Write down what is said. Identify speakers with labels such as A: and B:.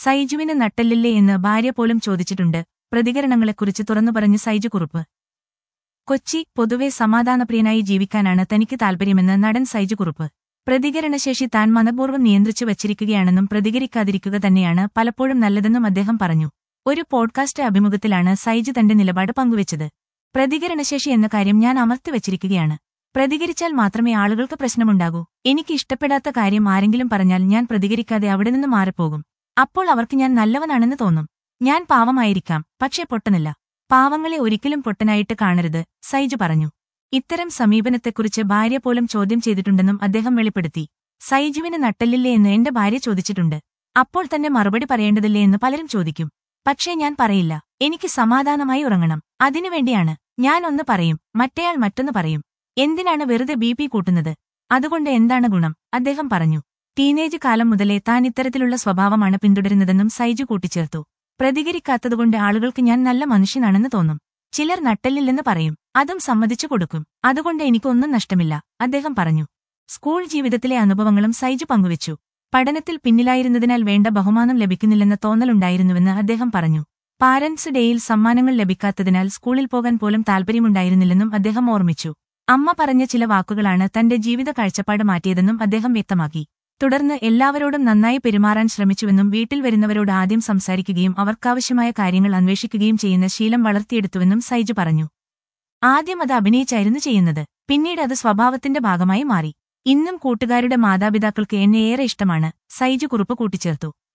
A: സൈജുവിന് നട്ടല്ലില്ലേ എന്ന് ഭാര്യ പോലും ചോദിച്ചിട്ടുണ്ട് പ്രതികരണങ്ങളെക്കുറിച്ച് തുറന്നു പറഞ്ഞ് സൈജു കുറുപ്പ് കൊച്ചി പൊതുവെ സമാധാനപ്രിയനായി ജീവിക്കാനാണ് തനിക്ക് താൽപര്യമെന്ന് നടൻ സൈജു കുറുപ്പ് പ്രതികരണശേഷി താൻ മനപൂർവ്വം നിയന്ത്രിച്ചു വച്ചിരിക്കുകയാണെന്നും പ്രതികരിക്കാതിരിക്കുക തന്നെയാണ് പലപ്പോഴും നല്ലതെന്നും അദ്ദേഹം പറഞ്ഞു ഒരു പോഡ്കാസ്റ്റ് അഭിമുഖത്തിലാണ് സൈജു തന്റെ നിലപാട് പങ്കുവച്ചത് പ്രതികരണശേഷി എന്ന കാര്യം ഞാൻ അമർത്തി വച്ചിരിക്കുകയാണ് പ്രതികരിച്ചാൽ മാത്രമേ ആളുകൾക്ക് പ്രശ്നമുണ്ടാകൂ എനിക്ക് ഇഷ്ടപ്പെടാത്ത കാര്യം ആരെങ്കിലും പറഞ്ഞാൽ ഞാൻ പ്രതികരിക്കാതെ അവിടെ നിന്ന് മാറിപ്പോകും അപ്പോൾ അവർക്ക് ഞാൻ നല്ലവനാണെന്ന് തോന്നും ഞാൻ പാവമായിരിക്കാം പക്ഷേ പൊട്ടനല്ല പാവങ്ങളെ ഒരിക്കലും പൊട്ടനായിട്ട് കാണരുത് സൈജു പറഞ്ഞു ഇത്തരം സമീപനത്തെക്കുറിച്ച് ഭാര്യ പോലും ചോദ്യം ചെയ്തിട്ടുണ്ടെന്നും അദ്ദേഹം വെളിപ്പെടുത്തി സൈജുവിന് നട്ടല്ലില്ലേ എന്ന് എന്റെ ഭാര്യ ചോദിച്ചിട്ടുണ്ട് അപ്പോൾ തന്നെ മറുപടി പറയേണ്ടതില്ലേ എന്ന് പലരും ചോദിക്കും പക്ഷേ ഞാൻ പറയില്ല എനിക്ക് സമാധാനമായി ഉറങ്ങണം അതിനുവേണ്ടിയാണ് ഞാൻ ഒന്ന് പറയും മറ്റേയാൾ മറ്റൊന്ന് പറയും എന്തിനാണ് വെറുതെ ബി പി കൂട്ടുന്നത് അതുകൊണ്ട് എന്താണ് ഗുണം അദ്ദേഹം പറഞ്ഞു ടീനേജ് കാലം മുതലേ താൻ ഇത്തരത്തിലുള്ള സ്വഭാവമാണ് പിന്തുടരുന്നതെന്നും സൈജു കൂട്ടിച്ചേർത്തു പ്രതികരിക്കാത്തതുകൊണ്ട് ആളുകൾക്ക് ഞാൻ നല്ല മനുഷ്യനാണെന്ന് തോന്നും ചിലർ നട്ടല്ലില്ലെന്ന് പറയും അതും സമ്മതിച്ചു കൊടുക്കും അതുകൊണ്ട് എനിക്കൊന്നും നഷ്ടമില്ല അദ്ദേഹം പറഞ്ഞു സ്കൂൾ ജീവിതത്തിലെ അനുഭവങ്ങളും സൈജു പങ്കുവച്ചു പഠനത്തിൽ പിന്നിലായിരുന്നതിനാൽ വേണ്ട ബഹുമാനം ലഭിക്കുന്നില്ലെന്ന തോന്നലുണ്ടായിരുന്നുവെന്ന് അദ്ദേഹം പറഞ്ഞു പാരന്റ്സ് ഡേയിൽ സമ്മാനങ്ങൾ ലഭിക്കാത്തതിനാൽ സ്കൂളിൽ പോകാൻ പോലും താൽപര്യമുണ്ടായിരുന്നില്ലെന്നും അദ്ദേഹം ഓർമ്മിച്ചു അമ്മ പറഞ്ഞ ചില വാക്കുകളാണ് തന്റെ ജീവിത കാഴ്ചപ്പാട് മാറ്റിയതെന്നും അദ്ദേഹം വ്യക്തമാക്കി തുടർന്ന് എല്ലാവരോടും നന്നായി പെരുമാറാൻ ശ്രമിച്ചുവെന്നും വീട്ടിൽ വരുന്നവരോട് ആദ്യം സംസാരിക്കുകയും അവർക്കാവശ്യമായ കാര്യങ്ങൾ അന്വേഷിക്കുകയും ചെയ്യുന്ന ശീലം വളർത്തിയെടുത്തുവെന്നും സൈജു പറഞ്ഞു ആദ്യം അത് അഭിനയിച്ചായിരുന്നു ചെയ്യുന്നത് പിന്നീട് അത് സ്വഭാവത്തിന്റെ ഭാഗമായി മാറി ഇന്നും കൂട്ടുകാരുടെ മാതാപിതാക്കൾക്ക് എന്നെ ഏറെ ഇഷ്ടമാണ് സൈജു കുറുപ്പ് കൂട്ടിച്ചേർത്തു